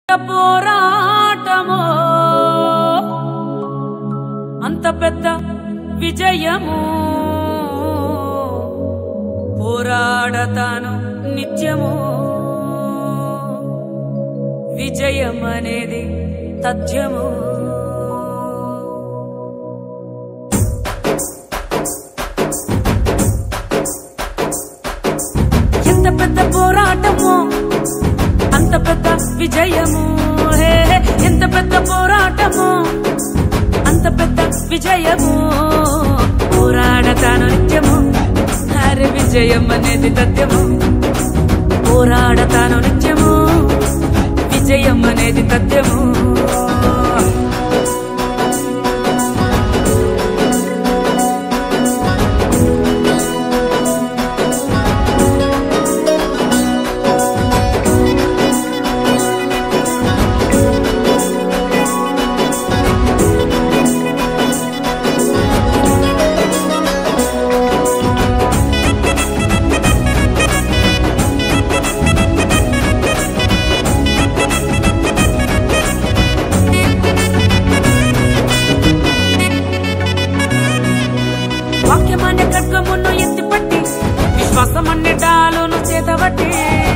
పోరాటమో అంత పెద్ద విజయము పోరాడతాను నిత్యము విజయం అనేది తథ్యము ఎంత పెద్ద పోరాటమో అంత పెద్ద విజయము హే హే, ఎంత పెద్ద పోరాటము అంత పెద్ద విజయము పోరాడతాను నిత్యము హరి విజయం అనేది తథ్యము పోరాడతాను నిత్యము విజయం అనేది తథ్యము వాక్యమనే ఖడ్గమును ఎత్తిపట్టి విశ్వాసమనే డాలును చేతబట్టి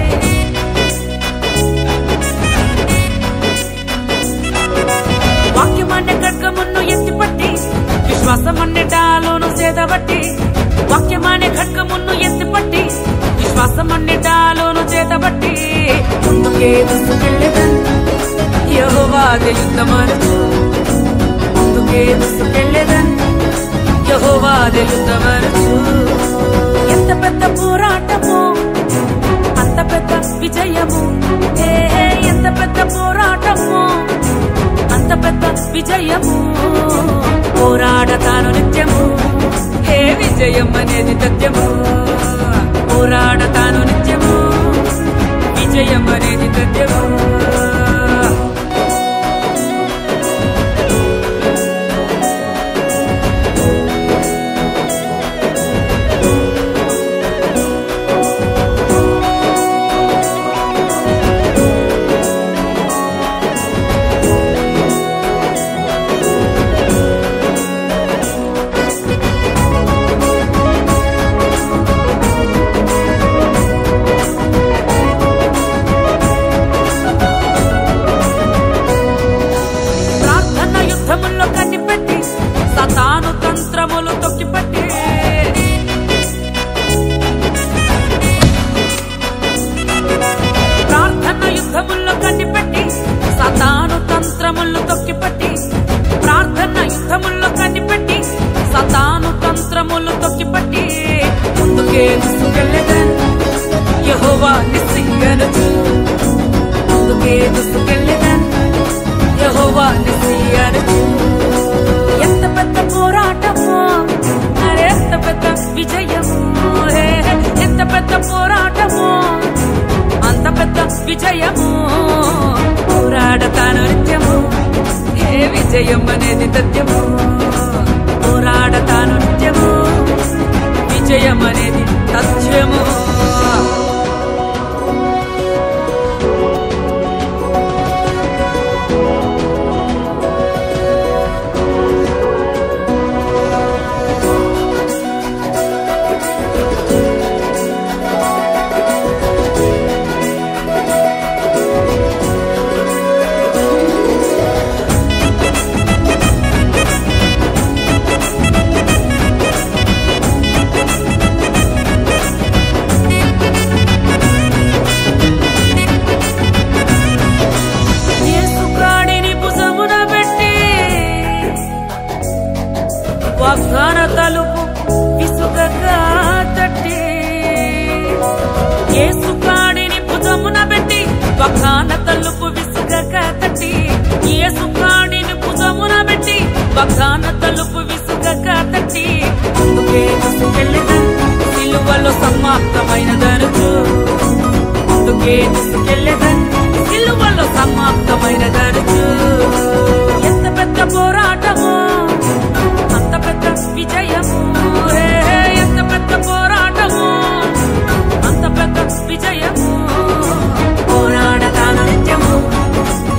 వాక్యమనే ఖడ్గమును ఎత్తిపట్టి విశ్వాసమనే డాలును చేతబట్టి వాక్యమనే ఖడ్గమును ఎత్తిపట్టి విశ్వాసమనే డాలును చేతబట్టి ముందుకే దూసుకెళ్ళేదన్ యెహోవాదే యుద్ధమనుచు ముందుకే దూసుకెళ్ళేదన్ యహోవాదే యుద్ధమరచు ఎంత పెద్ద పోరాటము అంత పెద్ద విజయము ఏ ఎంత పెద్ద పోరాటము అంత పెద్ద విజయము పోరాడతాను నిత్యము హే విజయం అనేది తథ్యము పోరాడతాను నిత్యము విజయం అనేది తథ్యము ప్రార్థన యుద్ధముల్లో కనిపెట్టి సతాను తంత్రములు తొక్కిపట్టి ప్రార్థన యుద్ధముల్లో కనిపెట్టి సతాను తంత్రములు తొక్కిపట్టి ప్రార్థన యుద్ధముల్లో కనిపెట్టి సతాను తంత్రములు తొక్కిపట్టి ముందుకే దూసుకెళ్ళేదన్ యెహోవా నిస్సింగనచు ముందుకే దూసుకెళ్ళేదన్ యెహోవా నిస్సియనుచు ఎంత పెద్ద పోరాటము అరే ఎంత పెద్ద విజయము హే హే, ఎంత పెద్ద పోరాటము అంత పెద్ద విజయము పోరాడతాను నిత్యము హే విజయం అనేది తథ్యము పోరాడతాను నిత్యము విజయం అనేది తథ్యము యేసు ప్రాణిని భుజమున పెట్టి వాగ్దాన తలుపు విసుగగా తట్టి యేసు ప్రాణిని భుజమున పెట్టి వాగ్దాన తలుపు విసుగగా తట్టి యేసు ప్రాణిని భుజమున పెట్టి వాగ్దాన తలుపు విసుగగా తట్టి అందుకే తీసుకెళ్ళేదన్ సిలువలో సమాప్తమైనదనుచు అందుకే తీసుకెళ్ళేదన్ సిలువలో సమాప్తమైనదనుచు ఎంత పెద్ద పోరాటము అంత పెద్ద విజయము హే, హే, ఎంత పెద్ద పోరాటము అంత పెద్ద విజయము పోరాడతాను నిత్యము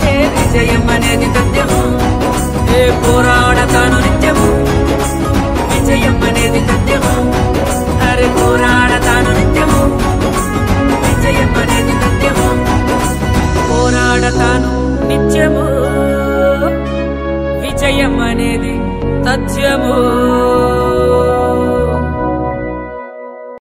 విజయం అనేది తథ్యము ఏ పోరాడతాను నిత్యము విజయం అనేది తథ్యము అరే పోరాడతాను నిత్యము విజయం అనేది తథ్యము పోరాడతాను నిత్యము విజయం అనేది తథ్యము